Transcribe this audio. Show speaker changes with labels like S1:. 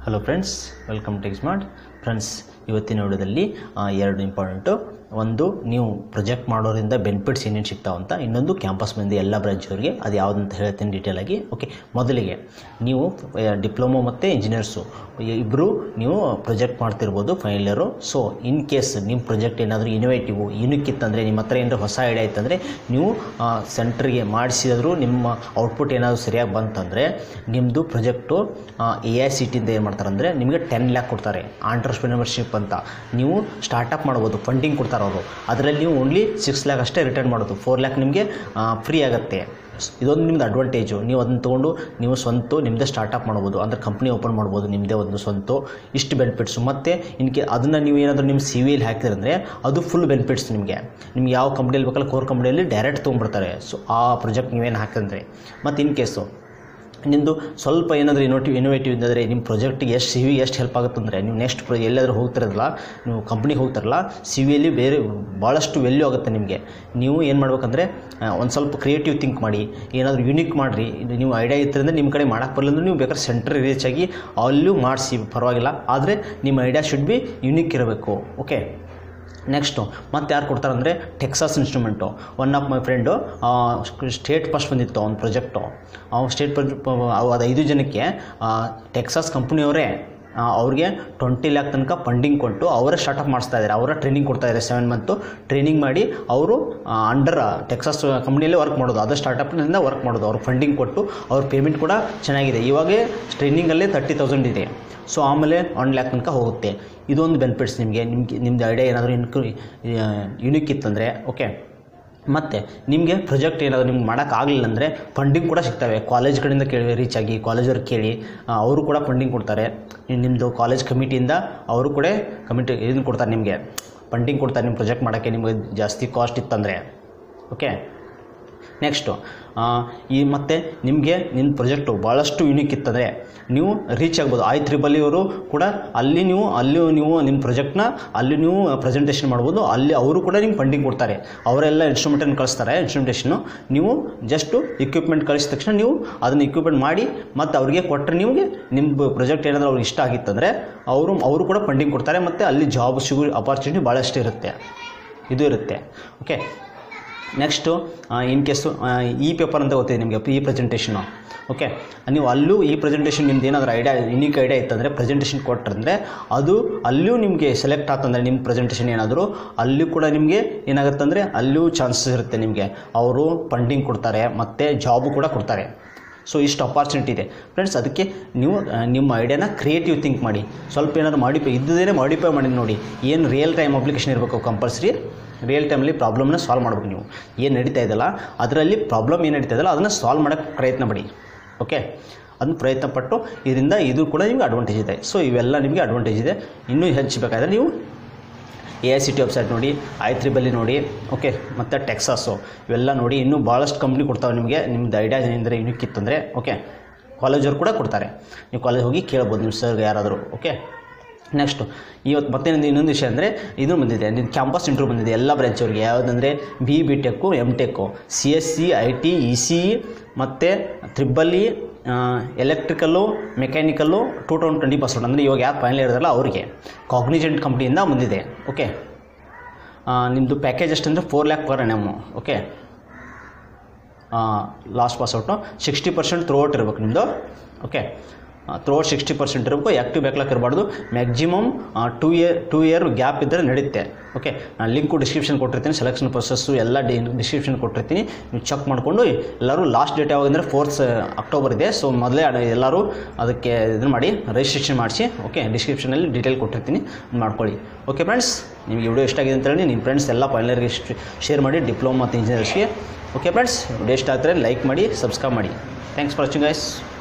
S1: hello friends welcome to smart friends ಇವತ್ತಿನ ವಿಡಿಯೋದಲ್ಲಿ ಆ, ಎರಡು ಇಂಪಾರ್ಟೆಂಟು ಒಂದು ನೀವು ಪ್ರೊಜೆಕ್ಟ್ ಮಾಡೋದ್ರಿಂದ ಬೆನಿಫಿಟ್ಸ್ ಏನೇನು ಸಿಗ್ತಾವೆ ಅಂತ ಇನ್ನೊಂದು ಕ್ಯಾಂಪಸ್ ಬಂದು ಎಲ್ಲ ಬ್ರಾಂಚವ್ರಿಗೆ ಅದು ಯಾವುದಂತ ಹೇಳ್ತೀನಿ ಡೀಟೇಲ್ ಆಗಿ ಓಕೆ ಮೊದಲಿಗೆ ನೀವು ಡಿಪ್ಲೊಮೊ ಮತ್ತು ಇಂಜಿನಿಯರ್ಸು ಇಬ್ಬರು ನೀವು ಪ್ರೊಜೆಕ್ಟ್ ಮಾಡ್ತಿರ್ಬೋದು final year so in case ನಿಮ್ಮ ಪ್ರೊಜೆಕ್ಟ್ ಏನಾದರೂ ಇನೋವೇಟಿವ್ ಯುನಿಕ್ ಇತ್ತಂದರೆ ನಿಮ್ಮ ಹತ್ರ ಏನಾದರೂ ಹೊಸ ಐಡಿಯಾ ಇತ್ತಂದರೆ ನೀವು ಸೆಂಟ್ರಿಗೆ ಮಾಡಿಸಿದ್ರು ನಿಮ್ಮ ಔಟ್ಪುಟ್ ಏನಾದರೂ ಸರಿಯಾಗಿ ಬಂತಂದರೆ ನಿಮ್ಮದು ಪ್ರೊಜೆಕ್ಟು ಎ ಐ ಸಿ ಟಿಯಿಂದ ಏನು ಮಾಡ್ತಾರೆ ಅಂದರೆ ನಿಮಗೆ ಟೆನ್ ಲ್ಯಾಕ್ ಕೊಡ್ತಾರೆ ಆಂಟ್ರಪ್ರಿನರ್ಶಿಪ್ ಅಂತ ನೀವು ಸ್ಟಾರ್ಟಪ್ ಮಾಡ್ಬೋದು ಫಂಡಿಂಗ್ ಕೊಡ್ತಾರೆ ಅವರು ಅದರಲ್ಲಿ ನೀವು ಓನ್ಲಿ ಸಿಕ್ಸ್ ಲ್ಯಾಕ್ ಅಷ್ಟೇ ರಿಟರ್ನ್ ಮಾಡೋದು ಫೋರ್ ಲ್ಯಾಕ್ ನಿಮಗೆ ಫ್ರೀ ಆಗುತ್ತೆ ಇದೊಂದು ನಿಮ್ದು ಅಡ್ವಾಂಟೇಜು ನೀವು ಅದನ್ನು ತೊಗೊಂಡು ನೀವು ಸ್ವಂತ ನಿಮ್ಮದೇ ಸ್ಟಾರ್ಟಪ್ ಮಾಡ್ಬೋದು ಅಂದರೆ ಕಂಪ್ನಿ ಓಪನ್ ಮಾಡ್ಬೋದು ನಿಮ್ಮದೇ ಒಂದು ಸ್ವಂತ ಇಷ್ಟು ಬೆನಿಫಿಟ್ಸು ಮತ್ತು ಇನ್ಕೆ ಅದನ್ನು ನೀವು ಏನಾದರೂ ನಿಮ್ಮ ಸಿ ವಿಯಲ್ಲಿ ಹಾಕಿದ್ರಂದರೆ ಅದು ಫುಲ್ ಬೆನಿಫಿಟ್ಸ್ ನಿಮಗೆ ನಿಮ್ಗೆ ಯಾವ ಕಂಪ್ನಿಯಲ್ಲಿ ಬೇಕಲ್ಲ ಕೋರ್ ಕಂಪ್ನಿಯಲ್ಲಿ ಡೈರೆಕ್ಟ್ ತೊಗೊಂಡ್ಬಿಡ್ತಾರೆ ಸೊ ಆ ಪ್ರಾಜೆಕ್ಟ್ ನೀವೇನು ಹಾಕಿದ್ರೆ ಮತ್ತು ಇನ್ ಕೇಸು ನಿಮ್ಮದು ಸ್ವಲ್ಪ ಏನಾದರೂ ಇನೋಟಿವ್ ಇನೋವೇಟಿವ್ ಇದ್ದರೆ ನಿಮ್ಮ ಪ್ರಾಜೆಕ್ಟಿಗೆ ಎಷ್ಟು ಸಿ ವಿ ಎಷ್ಟು ಹೆಲ್ಪ್ ಆಗುತ್ತಂದರೆ ನೀವು ನೆಕ್ಸ್ಟ್ ಪ್ರ ಎಲ್ಲಾದರೂ ಹೋಗ್ತಿರಲ್ಲ ನೀವು ಕಂಪ್ನಿಗೆ ಹೋಗ್ತಾರಲ್ಲ ಸಿ ವಿಯಲ್ಲಿ ಬೇರೆ ಭಾಳಷ್ಟು ವ್ಯಾಲ್ಯೂ ಆಗುತ್ತೆ ನಿಮಗೆ ನೀವು ಏನು ಮಾಡ್ಬೇಕಂದ್ರೆ ಒಂದು ಸ್ವಲ್ಪ ಕ್ರಿಯೇಟಿವ್ ಥಿಂಕ್ ಮಾಡಿ ಏನಾದರೂ ಯುನಿಕ್ ಮಾಡಿರಿ ನೀವು ಐಡಿಯಾ ಇತ್ತಂದರೆ ನಿಮ್ಮ ಕಡೆ ಮಾಡೋಕ್ಕೆ ಬರಲಿಲ್ಲ ಅಂದ್ರೆ ನೀವು ಬೇಕಾದ್ರೆ ಸೆಂಟ್ರ್ ರೀಚ್ ಆಗಿ ಅಲ್ಲೂ ಮಾಡಿಸಿ ಪರವಾಗಿಲ್ಲ ಆದರೆ ನಿಮ್ಮ ಐಡಿಯಾ ಶುಡ್ ಬಿ ಯುನಿಕ್ ಇರಬೇಕು ಓಕೆ ನೆಕ್ಸ್ಟು ಮತ್ತೆ ಯಾರು ಕೊಡ್ತಾರೆ ಅಂದರೆ Texas instrument one of my friend state first ಬಂದಿತ್ತು ಅವ್ನ ಪ್ರಾಜೆಕ್ಟು ಅವ್ನು ಸ್ಟೇಟ್ ಅದು ಐದು ಜನಕ್ಕೆ ಟೆಕ್ಸಾಸ್ ಕಂಪ್ನಿಯವರೇ ಅವ್ರಿಗೆ ಟ್ವೆಂಟಿ ಲ್ಯಾಕ್ ತನಕ ಫಂಡಿಂಗ್ ಕೊಟ್ಟು ಅವರೇ ಸ್ಟಾರ್ಟಪ್ ಮಾಡಿಸ್ತಾ ಇದ್ದಾರೆ ಅವರ ಟ್ರೈನಿಂಗ್ ಕೊಡ್ತಾ ಇದ್ದಾರೆ ಸೆವೆನ್ ಮಂತು ಟ್ರೈನಿಂಗ್ ಮಾಡಿ ಅವರು ಅಂಡರ್ ಟೆಕ್ಸಾಸ್ ಕಂಪ್ನಿಯಲ್ಲೇ ವರ್ಕ್ ಮಾಡೋದು ಅದೇ ಸ್ಟಾರ್ಟಪ್ನಿಂದ ವರ್ಕ್ ಮಾಡೋದು ಅವ್ರು ಫಂಡಿಂಗ್ ಕೊಟ್ಟು ಅವ್ರ ಪೇಮೆಂಟ್ ಕೂಡ ಚೆನ್ನಾಗಿದೆ ಇವಾಗೇ ಟ್ರೈನಿಂಗಲ್ಲೇ ತರ್ಟಿ ತೌಸಂಡ್ ಇದೆ ಸೊ ಆಮೇಲೆ ಒನ್ ಲ್ಯಾಕ್ ತನಕ ಹೋಗುತ್ತೆ ಇದೊಂದು ಬೆನಿಫಿಟ್ಸ್ ನಿಮಗೆ ನಿಮಗೆ ನಿಮ್ಮದು ಐಡಿಯಾ ಏನಾದರೂ ಇನ್ಕು ಯುನಿಕ್ ಇತ್ತಂದರೆ ಓಕೆ ಮತ್ತು ನಿಮಗೆ ಪ್ರಾಜೆಕ್ಟ್ ಏನಾದರೂ ನಿಮ್ಗೆ ಮಾಡೋಕ್ಕಾಗಲಿಲ್ಲ ಅಂದರೆ ಫಂಡಿಂಗ್ ಕೂಡ ಸಿಗ್ತವೆ ಕಾಲೇಜ್ ಕಡೆಯಿಂದ ಕೇಳಿ ರೀಚ್ ಆಗಿ ಕಾಲೇಜವ್ರಿಗೆ ಕೇಳಿ ಆ, ಅವರು ಕೂಡ ಫಂಡಿಂಗ್ ಕೊಡ್ತಾರೆ ನಿಮ್ಮದು ಕಾಲೇಜ್ ಕಮಿಟಿಯಿಂದ ಅವರು ಕೂಡ ಕಮಿಟಿ ಇದನ್ನು ಕೊಡ್ತಾರೆ ನಿಮಗೆ ಫಂಡಿಂಗ್ ಕೊಡ್ತಾರೆ ನಿಮ್ಮ ಪ್ರಾಜೆಕ್ಟ್ ಮಾಡೋಕ್ಕೆ ನಿಮಗೆ ಜಾಸ್ತಿ ಕಾಸ್ಟ್ ಇತ್ತಂದರೆ ಓಕೆ ನೆಕ್ಸ್ಟು ಈ ಮತ್ತು ನಿಮಗೆ ನಿಮ್ಮ ಪ್ರಾಜೆಕ್ಟು ಭಾಳಷ್ಟು ಯುನಿಕ್ ಇತ್ತಂದರೆ ನೀವು ರೀಚ್ ಆಗ್ಬೋದು ಐ ತ್ರಿಬಲ್ ಇವರು ಕೂಡ ಅಲ್ಲಿ ನೀವು ಅಲ್ಲಿ ನೀವು ನಿಮ್ಮ ಪ್ರಾಜೆಕ್ಟ್ನ ಅಲ್ಲಿ ನೀವು ಪ್ರೆಸೆಂಟೇಷನ್ ಮಾಡ್ಬೋದು ಅಲ್ಲಿ ಅವರು ಕೂಡ ನಿಮ್ಗೆ ಫಂಡಿಂಗ್ ಕೊಡ್ತಾರೆ ಅವರೆಲ್ಲ ಇನ್ಸ್ಟ್ರೂಮೆಂಟನ್ನು ಕಳಿಸ್ತಾರೆ ಇನ್ಸ್ಟ್ರೂಮೆಂಟೇಷನು ನೀವು ಜಸ್ಟು ಇಕ್ವಿಪ್ಮೆಂಟ್ ಕಳಿಸಿದ ತಕ್ಷಣ ನೀವು ಅದನ್ನು ಇಕ್ವಿಪ್ಮೆಂಟ್ ಮಾಡಿ ಮತ್ತು ಅವ್ರಿಗೆ ಕೊಟ್ಟರೆ ನಿಮಗೆ ನಿಮ್ಮ ಪ್ರಾಜೆಕ್ಟ್ ಏನಾದರೂ ಅವ್ರಿಗೆ ಇಷ್ಟ ಆಗಿತ್ತಂದರೆ ಅವರು ಅವರು ಕೂಡ ಫಂಡಿಂಗ್ ಕೊಡ್ತಾರೆ ಮತ್ತು ಅಲ್ಲಿ ಜಾಬ್ ಸಿಗೋ ಅಪಾರ್ಚುನಿಟಿ ಭಾಳಷ್ಟು ಇರುತ್ತೆ ಇದು ಇರುತ್ತೆ ಓಕೆ ನೆಕ್ಸ್ಟು ಇನ್ ಕೇಸು ಈ ಪೇಪರ್ ಅಂತ ಗೊತ್ತಿದೆ ನಿಮಗೆ ಈ ಪ್ರೆಸೆಂಟೇಷನು ಓಕೆ ನೀವು ಅಲ್ಲೂ ಈ ಪ್ರೆಸೆಂಟೇಷನ್ ನಿಮ್ದು ಏನಾದರೂ ಐಡಿಯಾ ಯುನೀಕ್ ಐಡಿಯಾ ಇತ್ತಂದರೆ ಪ್ರೆಸೆಂಟೇಷನ್ ಕೊಟ್ಟರಂದರೆ ಅದು ಅಲ್ಲೂ ನಿಮಗೆ ಸೆಲೆಕ್ಟ್ ಆತಂದರೆ ನಿಮ್ಮ ಪ್ರೆಸೆಂಟೇಷನ್ ಏನಾದರೂ ಅಲ್ಲೂ ಕೂಡ ನಿಮಗೆ ಏನಾಗುತ್ತಂದರೆ ಅಲ್ಲೂ ಚಾನ್ಸಸ್ ಇರುತ್ತೆ ನಿಮಗೆ ಅವರು ಫಂಡಿಂಗ್ ಕೊಡ್ತಾರೆ ಮತ್ತು ಜಾಬು ಕೂಡ ಕೊಡ್ತಾರೆ ಸೊ ಇಷ್ಟು ಅಪಾರ್ಚುನಿಟಿ ಇದೆ ಫ್ರೆಂಡ್ಸ್ ಅದಕ್ಕೆ ನೀವು ಆ, ನಿಮ್ಮ ಐಡಿಯಾನ ಕ್ರಿಯೇಟಿವ್ ಥಿಂಕ್ ಮಾಡಿ ಸ್ವಲ್ಪ ಏನಾದರೂ ಮಾಡಿಫೈ ಇದ್ದದೇ ಮಾಡಿಫೈ ಮಾಡಿ ನೋಡಿ ಏನು ರಿಯಲ್ ಟೈಮ್ ಅಪ್ಲಿಕೇಶನ್ ಇರಬೇಕು ಕಂಪಲ್ಸರಿ ರಿಯಲ್ ಟೈಮಲ್ಲಿ ಪ್ರಾಬ್ಲಮ್ನ ಸಾಲ್ವ್ ಮಾಡ್ಬೇಕು ನೀವು ಏನು ನಡೀತಾ ಇದೆಯಲ್ಲ ಅದರಲ್ಲಿ ಪ್ರಾಬ್ಲಮ್ ಏನು ನಡೀತಾ ಇದೆಯಲ್ಲ ಅದನ್ನು ಸಾಲ್ವ್ ಮಾಡೋಕ್ಕೆ ಪ್ರಯತ್ನ ಪಡಿ ಓಕೆ ಅದನ್ನು ಪ್ರಯತ್ನ ಪಟ್ಟು ಇದರಿಂದ ಇದು ಕೂಡ ನಿಮಗೆ ಅಡ್ವಾಂಟೇಜ್ ಇದೆ ಸೊ ಇವೆಲ್ಲ ನಿಮಗೆ ಅಡ್ವಾಂಟೇಜ್ ಇದೆ ಇನ್ನೂ ಹೆಚ್ಚಬೇಕಾದ್ರೆ ನೀವು A I C T website ನೋಡಿ ಐ ತ್ರಿಬಲ್ಲಿ ನೋಡಿ ಓಕೆ ಮತ್ತು ಟೆಕ್ಸಾಸು ಇವೆಲ್ಲ ನೋಡಿ ಇನ್ನೂ ಭಾಳಷ್ಟು ಕಂಪ್ನಿ ಕೊಡ್ತಾವೆ ನಿಮಗೆ ನಿಮ್ದು ಐಡಿಯಾ ಏನೆಂದರೆ ಯುನಿಕ್ ಇತ್ತಂದರೆ ಓಕೆ ಕಾಲೇಜವ್ರು ಕೂಡ ಕೊಡ್ತಾರೆ ನೀವು ಕಾಲೇಜ್ ಹೋಗಿ ಕೇಳ್ಬೋದು ನಿಮ್ಮ ಸರ್ಗೆ ಯಾರಾದರೂ ಓಕೆ ನೆಕ್ಸ್ಟು ಇವತ್ತು ಮತ್ತೆ ಇನ್ನೊಂದು ವಿಷಯ ಅಂದರೆ ಇದು ಬಂದಿದೆ ನಿಮ್ಮ ಕ್ಯಾಂಪಸ್ ಇಂಟರ್ವ್ಯೂ ಬಂದಿದೆ ಎಲ್ಲ ಬ್ರಾಂಚವ್ರಿಗೆ ಯಾವುದಂದರೆ B B tech M tech C S C I T E C E ಮತ್ತು triple E electrical mechanical two thousand twenty percent ಅಂದರೆ ಇವಾಗ ಯಾರು ಫೈನಲ್ ಇರೋದಲ್ಲ ಅವರಿಗೆ ಕಾಗ್ನಿಜೆಂಟ್ ಕಂಪ್ನಿಯಿಂದ ಬಂದಿದೆ ಓಕೆ ನಿಮ್ಮದು ಪ್ಯಾಕೇಜ್ ಎಷ್ಟಂದರೆ four lakh per M okay last pass out sixty percent throughout ಇರಬೇಕು ನಿಮ್ಮದು okay throughout sixty percent ಇರಬೇಕು ಆ್ಯಕ್ಟಿವ್ ಬ್ಯಾಕ್ಲಾಕ್ ಇರಬಾರ್ದು maximum two year two year gap ಇದ್ದರೆ ನಡೆಯುತ್ತೆ ಓಕೆ ನಾನು ಲಿಂಕು ಡಿಸ್ಕ್ರಿಪ್ಷನ್ ಕೊಟ್ಟಿರ್ತೀನಿ ಸೆಲೆಕ್ಷನ್ ಪ್ರೊಸೆಸ್ಸು ಎಲ್ಲ ಡಿ ಡಿಸ್ಕ್ರಿಪ್ಷನ್ ಕೊಟ್ಟಿರ್ತೀನಿ ನೀವು ಚೆಕ್ ಮಾಡಿಕೊಂಡು ಎಲ್ಲರೂ ಲಾಸ್ಟ್ ಡೇಟ್ ಯಾವಾಗ ಅಂದರೆ ಫೋರ್ತ್ ಅಕ್ಟೋಬರ್ ಇದೆ ಸೊ ಮೊದಲೇ ಅಡ್- ಎಲ್ಲರೂ ಅದಕ್ಕೆ ಇದನ್ನು ಮಾಡಿ ರಿಜಿಸ್ಟ್ರೇಷನ್ ಮಾಡಿಸಿ ಓಕೆ ಡಿಸ್ಕ್ರಿಪ್ಷನಲ್ಲಿ ಡೀಟೇಲ್ ಕೊಟ್ಟಿರ್ತೀನಿ ಮಾಡ್ಕೊಳ್ಳಿ ಓಕೆ ಫ್ರೆಂಡ್ಸ್ ನಿಮಗೆ ವಿಡಿಯೋ ಇಷ್ಟ ಆಗಿದೆ ಅಂತ ಹೇಳಿ ನಿಮ್ಮ ಫ್ರೆಂಡ್ಸ್ ಎಲ್ಲ ಫೈನಲ್ಗೆ ಶೇರ್ ಮಾಡಿ ಡಿಪ್ಲೊಮಾ ಮತ್ತು ಇಂಜಿನಿಯರ್ಸ್ಗೆ ಓಕೆ ಫ್ರೆಂಡ್ಸ್ ವಿಡಿಯೋ ಇಷ್ಟ ಆಗ್ತಾರೆ ಲೈಕ್ ಮಾಡಿ ಸಬ್ಸ್ಕ್ರೈಬ್ ಮಾಡಿ ಥ್ಯಾಂಕ್ಸ್ ಫಾರ್ ವಾಚಿಂಗ್ ಗೈಸ್